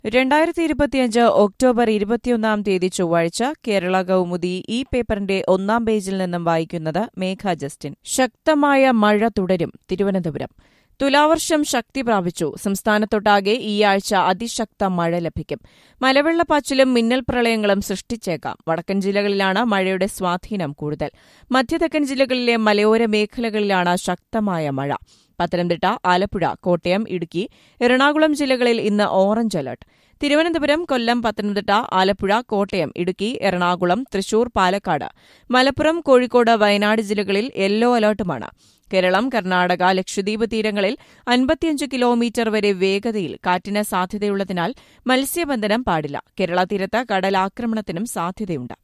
രണ്ടായിരത്തി ഇരുപത്തിയഞ്ച് ഒക്ടോബർ ഇരുപത്തിയൊന്നാം തീയതി ചൊവ്വാഴ്ച കേരള കൗമുദി ഈ പേപ്പറിന്റെ ഒന്നാം പേജിൽ നിന്നും വായിക്കുന്നത് മേഘ ജസ്റ്റിൻ ശക്തമായ മഴ തുടരും തിരുവനന്തപുരം തുലാവർഷം ശക്തി പ്രാപിച്ചു സംസ്ഥാനത്തൊട്ടാകെ ഈ ആഴ്ച അതിശക്ത മഴ ലഭിക്കും മലവെള്ളപ്പാച്ചിലും മിന്നൽ പ്രളയങ്ങളും സൃഷ്ടിച്ചേക്കാം വടക്കൻ ജില്ലകളിലാണ് മഴയുടെ സ്വാധീനം കൂടുതൽ മധ്യതെക്കൻ ജില്ലകളിലെ മലയോര മേഖലകളിലാണ് ശക്തമായ മഴ പത്തനംതിട്ട ആലപ്പുഴ കോട്ടയം ഇടുക്കി എറണാകുളം ജില്ലകളിൽ ഇന്ന് ഓറഞ്ച് അലർട്ട് തിരുവനന്തപുരം കൊല്ലം പത്തനംതിട്ട ആലപ്പുഴ കോട്ടയം ഇടുക്കി എറണാകുളം തൃശൂർ പാലക്കാട് മലപ്പുറം കോഴിക്കോട് വയനാട് ജില്ലകളിൽ യെല്ലോ അലർട്ടുമാണ് കേരളം കർണാടക ലക്ഷദ്വീപ് തീരങ്ങളിൽ അൻപത്തിയഞ്ച് കിലോമീറ്റർ വരെ വേഗതയിൽ കാറ്റിന് സാധ്യതയുള്ളതിനാൽ മത്സ്യബന്ധനം പാടില്ല കേരള തീരത്ത് കടലാക്രമണത്തിനും സാധ്യതയുണ്ട്